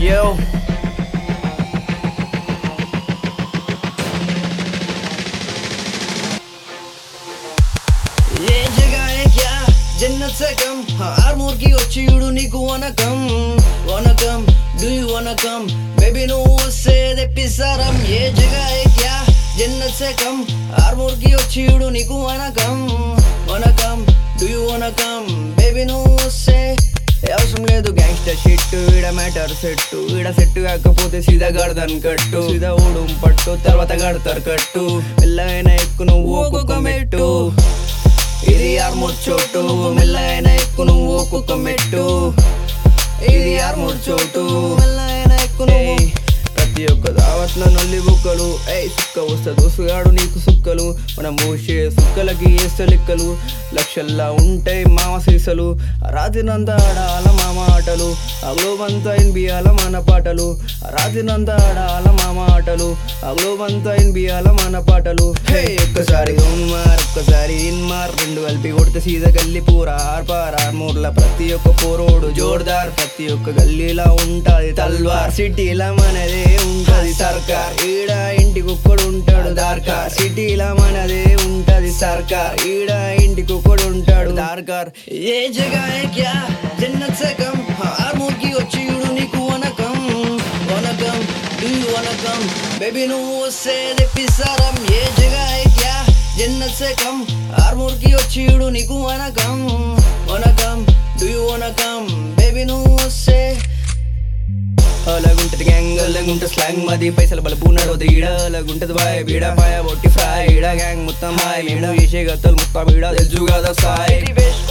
yo. ये जगह है क्या जन्नत से कम आर्मूर की వచ్చియుడు నీకు wanna come wanna come do you wanna come baby నువ్వు వస్తే తెప్పిస్తారం ఏ జగह है क्या జన్నత్ से कम ఆర్మూర్ కి వచ్చియుడు నీకు wanna come wanna come do you wanna come baby నువ్వు వస్తే ఏ అవసరం లేదు గ్యాంగ్స్టర్ షిట్ ఈడ మ్యాటర్ సెట్ ఈడ సెట్ కాకపోతే సీదా గడదన్ కట్టు సీదా ఊడుం పట్టు తర్వాత గడతారు కట్టు మెల్లగైన ఎక్కు నువ్వు ఒక్కొక్క మెట్టు ఇది ఆర్మూర్ చోటు మెల్లైన ఎక్కు నువ్వు ఒక్కొక్క మెట్టు ఇది ఆర్మూర్ చోటు మెల్లైన ఎక్కు నువ్వు ప్రతి ఒక్క దావత్లో నొల్లి బుక్కలు ఏ సుక్క వస్తా దోసుగాడు నీకు సుక్కలు మనం మూసే సుక్కలకి వేస్తే లెక్కలు లక్షల్లా ఉంటాయి మామ సీసలు రాత్రినంతా ఆడాల మామ ఆటలు అగ్లోబంతా ఇన్బియాల మన పాటలు రాత్రినంతా ఆడాల మామ ఆటలు అగ్లోబంతా ఇన్బియాల మన పాటలు హే ఒక్కసారి ఉన్మార్ ఒక్కసారి ఇన్మార్ రెండు కలిపి కొడితే సీదా గల్లి పూర ఆర్పార్ ఆర్మూర్ల ప్రతి ఒక్క పోరోడు జోర్దార్ ప్రతి ఒక్క గల్లీలా ఉంటది తల్వార్ సిటీలా మనదే ఉంటది సర్కార్ ఈడ ఇంటికి ఒక్కడు ఉంటాడు దార్కార్ సిటీలా మనదే ఉంటది సర్కార్ ఈడ ఇంటికి ఒక్కడు ఉంటాడు దార్కార్ ఏ జగह है क्या जन्नत से कम ఆర్మూర్ కి వచ్చి నీకు వనకం వనకం డూ వనకం బేబీ నువ్వు వస్తే తెప్పిస్తారం ఏ జగह है क्या జన్నత్ से कम ఆర్మూర్ కి వచ్చి నీకు వనకం వనకం డూ వనకం బేబీ నువ్వు వస్తే అలాగుంటది గ్యాంగ్ అలాగుంట స్లాంగ్ మది పైసలు బలపు నడవదు ఈడ అలాగుంటది బాయ్ బీడ పాయ బొట్టి ఫ్రై ఈడ గ్యాంగ్ మొత్తం హాయ్ మేము చేసే గతలు మొత్తం ఈడ తెలుసు కదా సాయ్